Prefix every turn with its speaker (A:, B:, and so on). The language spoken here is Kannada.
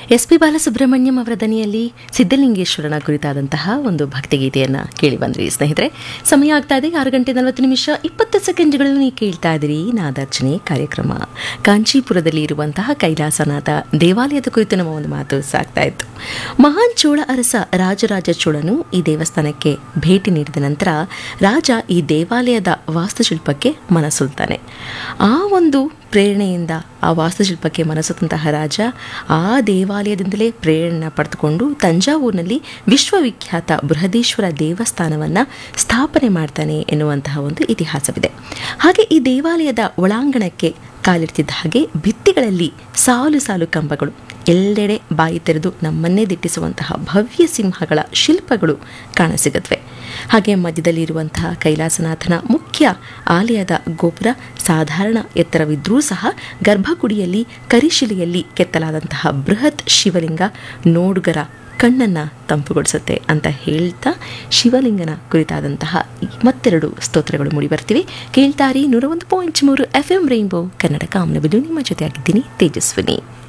A: ಎಸ್ ಪಿ ಬಾಲಸುಬ್ರಹ್ಮಣ್ಯಂ ಅವರ ದನಿಯಲ್ಲಿ ಸಿದ್ದಲಿಂಗೇಶ್ವರನ ಕುರಿತಾದಂತಹ ಒಂದು ಭಕ್ತಿಗೀತೆಯನ್ನು ಕೇಳಿ ಬಂದ್ರಿ ಸ್ನೇಹಿತರೆ ಸಮಯ ಆಗ್ತಾ ಇದೆ ಆರು ಗಂಟೆ ನಲವತ್ತು ನಿಮಿಷ ಇಪ್ಪತ್ತು ಸೆಕೆಂಡ್ಗಳು ನೀವು ಕೇಳ್ತಾ ಇದ್ದೀರಿ ನಾದಾರ್ಚನೆ ಕಾರ್ಯಕ್ರಮ ಕಾಂಚೀಪುರದಲ್ಲಿ ಇರುವಂತಹ ಕೈಲಾಸನಾಥ ದೇವಾಲಯದ ಕುರಿತು ನಮ್ಮ ಒಂದು ಮಾತು ಸಾಗ್ತಾ ಇತ್ತು ಮಹಾನ್ ಚೋಳ ಅರಸ ರಾಜರಾಜ ಚೋಳನು ಈ ದೇವಸ್ಥಾನಕ್ಕೆ ಭೇಟಿ ನೀಡಿದ ನಂತರ ರಾಜ ಈ ದೇವಾಲಯದ ವಾಸ್ತುಶಿಲ್ಪಕ್ಕೆ ಮನಸೊಲ್ತಾನೆ ಆ ಒಂದು ಪ್ರೇರಣೆಯಿಂದ ಆ ವಾಸ್ತುಶಿಲ್ಪಕ್ಕೆ ಮನಸೊತ್ತಂತಹ ರಾಜ ಆ ದೇವಾಲಯದಿಂದಲೇ ಪ್ರೇರಣೆ ಪಡೆದುಕೊಂಡು ತಂಜಾವೂರಿನಲ್ಲಿ ವಿಶ್ವವಿಖ್ಯಾತ ಬೃಹದೇಶ್ವರ ದೇವಸ್ಥಾನವನ್ನು ಸ್ಥಾಪನೆ ಮಾಡ್ತಾನೆ ಎನ್ನುವಂತಹ ಒಂದು ಇತಿಹಾಸವಿದೆ ಹಾಗೆ ಈ ದೇವಾಲಯದ ಒಳಾಂಗಣಕ್ಕೆ ಕಾಲಿಡ್ತಿದ್ದ ಹಾಗೆ ಭಿತ್ತಿಗಳಲ್ಲಿ ಸಾಲು ಸಾಲು ಕಂಬಗಳು ಎಲ್ಲೆಡೆ ಬಾಯಿ ತೆರೆದು ನಮ್ಮನ್ನೇ ದಿಟ್ಟಿಸುವಂತಹ ಭವ್ಯ ಸಿಂಹಗಳ ಶಿಲ್ಪಗಳು ಕಾಣಸಿಗತ್ವೆ ಹಾಗೆ ಮಧ್ಯದಲ್ಲಿ ಇರುವಂತಹ ಕೈಲಾಸನಾಥನ ಮುಖ್ಯ ಆಲಯದ ಗೋಪುರ ಸಾಧಾರಣ ಎತ್ತರವಿದ್ರೂ ಸಹ ಗರ್ಭಗುಡಿಯಲ್ಲಿ ಕರಿಶಿಲೆಯಲ್ಲಿ ಕೆತ್ತಲಾದಂತಹ ಬೃಹತ್ ಶಿವಲಿಂಗ ನೋಡುಗರ ಕಣ್ಣನ್ನು ತಂಪುಗೊಳಿಸುತ್ತೆ ಅಂತ ಹೇಳ್ತಾ ಶಿವಲಿಂಗನ ಕುರಿತಾದಂತಹ ಮತ್ತೆರಡು ಸ್ತೋತ್ರಗಳು ಮೂಡಿಬರ್ತಿವೆ ಕೇಳ್ತಾರಿ ನೂರ ಒಂದು ಪಾಯಿಂಟ್ ಮೂರು ಎಫ್ ಎಂ ರೈನ್ಬೋ ಕನ್ನಡ ಕಾಮನಬಿಲು ನಿಮ್ಮ ಜೊತೆ ಆಗಿದ್ದೀನಿ ತೇಜಸ್ವಿನಿ